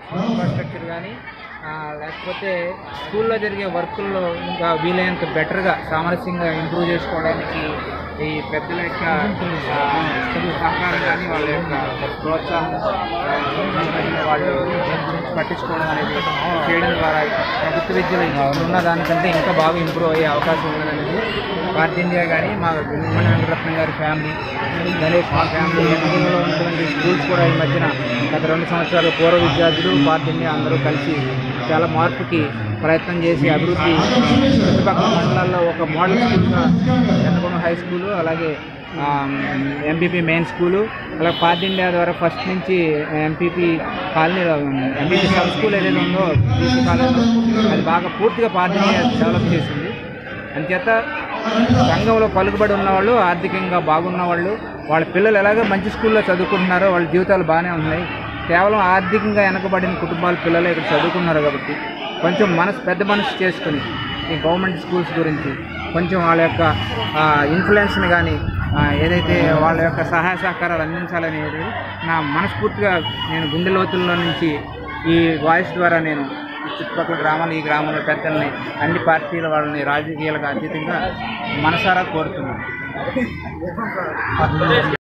infrastructure కానీ లేకపోతే స్కూల్లో జరిగే వర్కుల్లో ఇంకా వీలైనంత బెటర్గా సామరస్యంగా ఇంప్రూవ్ చేసుకోవడానికి ఈ పెద్దల యొక్క ఆ, సహకారం కానీ వాళ్ళ యొక్క ప్రోత్సాహం ఆ, వాళ్ళు పట్టించుకోవడం అనేది చేయడం ద్వారా ప్రభుత్వ విద్యలో ఉన్న దానికంటే ఇంకా బాగా ఇంప్రూవ్ అయ్యే అవకాశం ఉన్నదనేది భారత్ ఇండియా కానీ మా గుమ్మడి వెంకటరత్నం గారి ఫ్యామిలీ గణేష్ మా ఫ్యామిలీ ఎన్నికల్లో ఉన్నటువంటి స్కూల్స్ కూడా ఈ మధ్యన గత రెండు సంవత్సరాలు పూర్వ విద్యార్థులు భారత్ ఇండియా అందరూ కలిసి చాలా మార్పుకి ప్రయత్నం చేసి అభివృద్ధి చుట్టుపక్కల మండలాల్లో ఒక మోడల్ స్కూల్గా చంద్రగొండ హై స్కూలు అలాగే ఎంపీపీ మెయిన్ స్కూలు అలాగే పార్ట్ ఇండియా ద్వారా ఫస్ట్ నుంచి MPP colony MPP sub school ఏదైతే ఉందో బీసీ కాలనీలో అది బాగా పూర్తిగా పార్ట్ ఇండియా డెవలప్ చేసింది అంచేత సంఘంలో పలుకుబడి ఉన్నవాళ్ళు ఆర్థికంగా బాగున్న వాళ్ళు వాళ్ళ పిల్లలు ఎలాగో మంచి స్కూల్లో చదువుకుంటున్నారో వాళ్ళ జీవితాలు బాగానే ఉన్నాయి కేవలం ఆర్థికంగా వెనకబడిన కుటుంబాల పిల్లలు ఇక్కడ చదువుకున్నారు కాబట్టి కొంచెం మనసు పెద్ద మనసు చేసుకుని ఈ గవర్నమెంట్ స్కూల్స్ గురించి కొంచెం వాళ్ళ యొక్క ఇన్ఫ్లుయెన్స్ని కానీ ఏదైతే వాళ్ళ యొక్క సహాయ సహకారాలు అందించాలనేది నా మనస్ఫూర్తిగా నేను గుండె లోతుల్లో నుంచి ఈ వాయిస్ ద్వారా నేను ఈ చుట్టుపక్కల గ్రామాలు ఈ గ్రామంలో పెద్దల్ని అన్ని పార్టీల వాళ్ళని రాజకీయాలకు అతీతంగా మనసారా కోరుతున్నాను